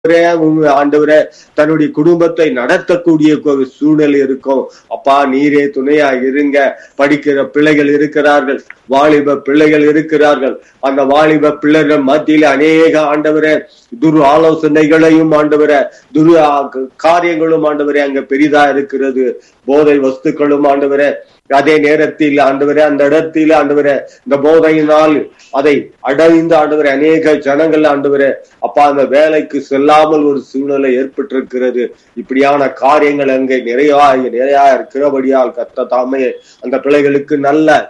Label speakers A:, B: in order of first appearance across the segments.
A: ஆண்டவரே தன்னுடைய குடும்பத்தை நடத்தக்கூடிய ஒரு சூழ்நிலை இருக்கும் அப்பா நீரே துணையா இருங்க படிக்கிற பிள்ளைகள் இருக்கிறார்கள் வாலிப பிள்ளைகள் இருக்கிறார்கள் அந்த வாலிப பிள்ளைகள் மத்தியில அநேக ஆண்டவரே துரு ஆலோசனைகளையும் ஆண்டவர துரு காரியங்களும் ஆண்டவரே அங்க பெரிதா இருக்கிறது போதை வஸ்துக்களும் ஆண்டவரே அதே நேரத்தில் ஆண்டவரே அந்த இடத்தில் ஆண்டவரே இந்த போதையினால் அதை அடைந்து ஆண்டவரே அநேக ஜனங்கள் ஆண்டவரே அப்பா அந்த வேலைக்கு செல்லாமல் ஒரு சூழ்நிலை ஏற்பட்டிருக்கிறது இப்படியான காரியங்கள் அங்கே நிறைய நிறைய இருக்கிறபடியால் கத்த தாமே அந்த பிள்ளைகளுக்கு நல்ல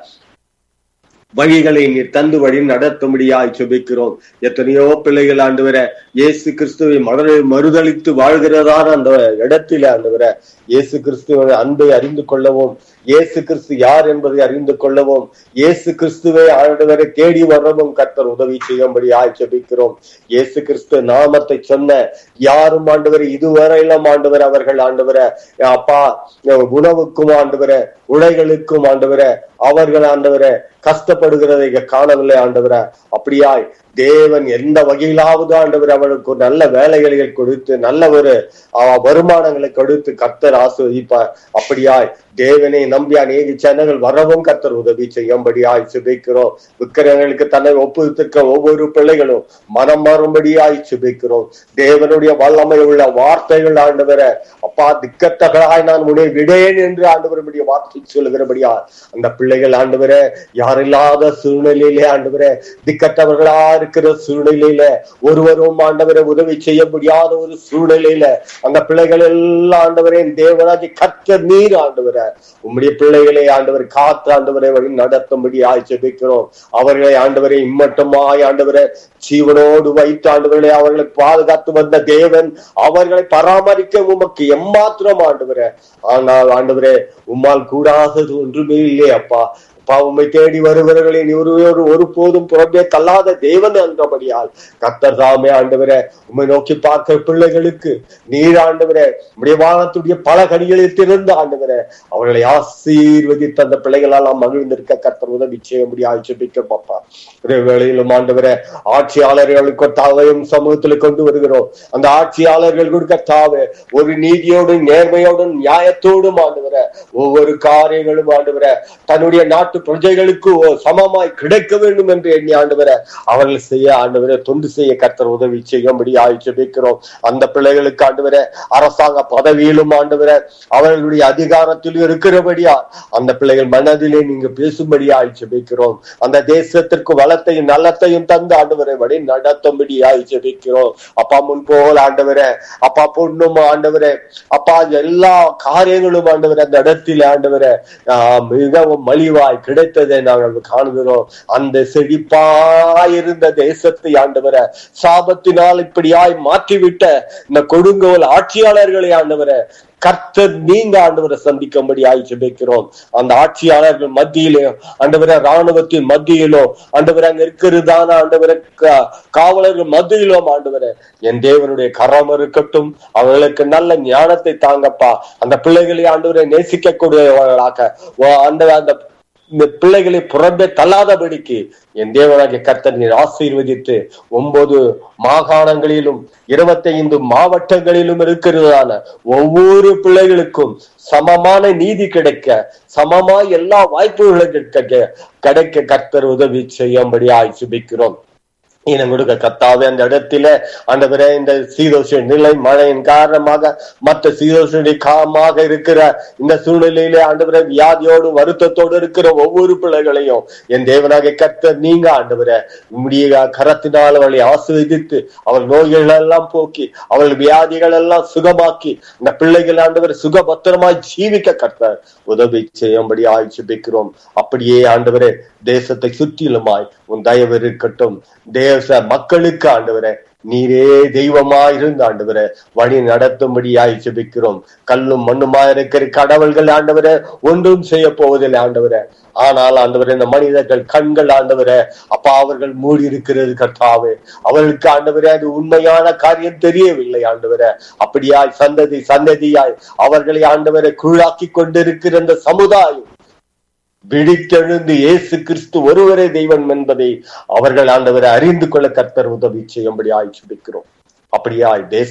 A: வழிகளை நீர் தந்து வழி நடத்தும்படியாய் செபிக்கிறோம் எத்தனையோ பிள்ளைகள் ஆண்டு இயேசு கிறிஸ்துவை மறு மறுதளித்து வாழ்கிறதான அந்த இடத்தில ஆண்டு இயேசு கிறிஸ்துவ அன்பை அறிந்து கொள்ளவும் இயேசு கிறிஸ்து யார் என்பதை அறிந்து கொள்ளவும் இயேசு கிறிஸ்துவை ஆண்டவரை தேடி வரவும் கர்த்தர் உதவி செய்யும்படி ஆட்சேபிக்கிறோம் இயேசு கிறிஸ்து நாமத்தை சொன்ன யாரும் ஆண்டவர் இதுவரையிலும் ஆண்டவர் அவர்கள் ஆண்டவர அப்பா உணவுக்கும் ஆண்டவர உடைகளுக்கும் ஆண்டவர அவர்கள் ஆண்டவர கஷ்டப்படுகிறதை காணவில்லை ஆண்டவர அப்படியாய் தேவன் எந்த வகையிலாவது ஆண்டவர் அவனுக்கு நல்ல வேலைகளை கொடுத்து நல்ல ஒரு வருமானங்களை கொடுத்து கர்த்தர் ஆஸ்வதிப்பார் அப்படியாய் தேவனை நம்பி அநேக ஜனங்கள் வரவும் கர்த்தர் உதவி செய்யும்படியாய் சுபிக்கிறோம் விக்கிரங்களுக்கு தன்னை ஒப்புவித்திருக்க ஒவ்வொரு பிள்ளைகளும் மனம் மாறும்படியாய் சுபிக்கிறோம் தேவனுடைய வல்லமை உள்ள வார்த்தைகள் ஆண்டவர அப்பா திக்கத்தகளாய் நான் உடைய விடேன் என்று ஆண்டவருடைய வார்த்தை சொல்லுகிறபடியா அந்த பிள்ளைகள் ஆண்டவர யாரில்லாத சூழ்நிலையிலே ஆண்டவர திக்கத்தவர்களா இருக்கிற சூழ்நிலையில ஒருவரும் ஆண்டவரை உதவி செய்ய முடியாத ஒரு சூழ்நிலையில அந்த பிள்ளைகள் எல்லாம் ஆண்டவரே தேவராஜி கத்த நீர் ஆண்டவர உம்முடைய பிள்ளைகளை ஆண்டவர் காத்து ஆண்டவரை வழி நடத்தும்படி ஆய்ச்சபிக்கிறோம் அவர்களை ஆண்டவரை இம்மட்டமாய் ஆண்டவரை ஜீவனோடு வைத்து ஆண்டவர்களை அவர்களை பாதுகாத்து வந்த தேவன் அவர்களை பராமரிக்க உமக்கு எம்மாத்திரம் ஆண்டவர ஆனால் ஆண்டவரே உம்மால் கூடாதது ஒன்றுமே இல்லையே அப்பா உண்மை தேடி வருகிறவர்களை ஒருவரும் ஒருபோதும் புறம்பே தள்ளாத தேவன் என்றபடியால் கத்தர் தாமே ஆண்டவர உண்மை நோக்கி பார்க்கிற பிள்ளைகளுக்கு நீர் ஆண்டவர உடைய வானத்துடைய பல கடிகளில் திறந்து ஆண்டவர அவர்களை ஆசீர்வதித்து அந்த பிள்ளைகளால் நாம் மகிழ்ந்திருக்க கத்தர் உதவி செய்ய முடியாது ஜெபிக்க பாப்பா ஒரே வேளையிலும் ஆண்டவர ஆட்சியாளர்களுக்கு தாவையும் சமூகத்துல கொண்டு வருகிறோம் அந்த ஆட்சியாளர்கள் கொடுக்க தாவே ஒரு நீதியோடும் நேர்மையோடும் நியாயத்தோடும் ஆண்டவர ஒவ்வொரு காரியங்களும் ஆண்டவர தன்னுடைய நாட்டு பிரஜைகளுக்கு சமமாய் கிடைக்க வேண்டும் என்று எண்ணி ஆண்டவர அவர்கள் செய்ய ஆண்டவர தொண்டு செய்ய கர்த்தர் உதவி செய்யும்படி ஆய்ச்சிக்கிறோம் அந்த பிள்ளைகளுக்கு ஆண்டவர அரசாங்க பதவியிலும் ஆண்டவர அவர்களுடைய அதிகாரத்திலும் இருக்கிறபடியா அந்த பிள்ளைகள் மனதிலே நீங்க பேசும்படி ஆய்ச்சிக்கிறோம் அந்த தேசத்திற்கு வளத்தையும் நலத்தையும் தந்து ஆண்டவரை வழி நடத்தும்படி ஆய்ச்சிக்கிறோம் அப்பா முன் போல் ஆண்டவர அப்பா பொண்ணும் ஆண்டவர அப்பா எல்லா காரியங்களும் ஆண்டவர் அந்த இடத்தில் ஆண்டவர மிகவும் மலிவாய் கிடைத்ததை நாங்கள் காணுகிறோம் அந்த செழிப்பாயிருந்த தேசத்தை ஆண்டவர சாபத்தினால் இப்படியாய் மாற்றிவிட்ட இந்த கொடுங்கோல் ஆட்சியாளர்களை ஆண்டவர கர்த்தர் நீங்க ஆண்டவரை சந்திக்கும்படி ஆய்ச்சிக்கிறோம் அந்த ஆட்சியாளர்கள் மத்தியிலே ஆண்டவர ராணுவத்தின் மத்தியிலோ ஆண்டவர் அங்க இருக்கிறதான ஆண்டவர காவலர்கள் மத்தியிலும் ஆண்டவர என் தேவனுடைய கரம் இருக்கட்டும் அவர்களுக்கு நல்ல ஞானத்தை தாங்கப்பா அந்த பிள்ளைகளை ஆண்டவரை நேசிக்க கூடியவர்களாக அந்த அந்த இந்த பிள்ளைகளை புறம்பே தள்ளாதபடிக்கு என் தேவனாகிய கர்த்தர் நீர் ஆசீர்வதித்து ஒன்பது மாகாணங்களிலும் இருபத்தைந்து மாவட்டங்களிலும் இருக்கிறதான ஒவ்வொரு பிள்ளைகளுக்கும் சமமான நீதி கிடைக்க சமமாய் எல்லா வாய்ப்புகளும் கிடைக்க கிடைக்க கர்த்தர் உதவி செய்யும்படி ஆய்ச்சிபிக்கிறோம் இனம் கொடுக்க கத்தாவே அந்த இடத்துல ஆண்டவரே இந்த சீதோஷ நிலை மழையின் காரணமாக மற்ற சீதோஷனுடைய காரணமாக இருக்கிற இந்த சூழ்நிலையிலே ஆண்டவரே வியாதியோடு வருத்தத்தோடு இருக்கிற ஒவ்வொரு பிள்ளைகளையும் என் தேவனாக கத்த நீங்க ஆண்டவரே உம்முடைய கரத்தினால் அவளை ஆஸ்வதித்து அவள் நோய்கள் எல்லாம் போக்கி அவள் வியாதிகள் எல்லாம் சுகமாக்கி இந்த பிள்ளைகள் ஆண்டவர் சுகபத்திரமாய் ஜீவிக்க கத்த உதவி செய்யும்படி ஆய்ச்சிபிக்கிறோம் அப்படியே ஆண்டவரே தேசத்தை சுற்றிலுமாய் உன் தயவு இருக்கட்டும் தேச மக்களுக்கு ஆண்டவரே நீரே தெய்வமா இருந்து ஆண்டவர வழி நடத்தும்படியாய் ஜெபிக்கிறோம் கல்லும் மண்ணுமா இருக்கிற கடவுள்கள் ஆண்டவர ஒன்றும் செய்ய போவதில்லை ஆண்டவர ஆனால் ஆண்டவர இந்த மனிதர்கள் கண்கள் ஆண்டவர அப்பா அவர்கள் மூடி இருக்கிறது கர்த்தாவே அவர்களுக்கு ஆண்டவரே அது உண்மையான காரியம் தெரியவில்லை ஆண்டவர அப்படியாய் சந்ததி சந்ததியாய் அவர்களை ஆண்டவரை குழாக்கி கொண்டிருக்கிற இந்த சமுதாயம் விழித்தெழுந்து இயேசு கிறிஸ்து ஒருவரே தெய்வம் என்பதை அவர்கள் ஆண்டவரை அறிந்து கொள்ள கர்த்தர் உதவி செய்யும்படி ஆய்ச்சிக்கிறோம் அப்படியா தேச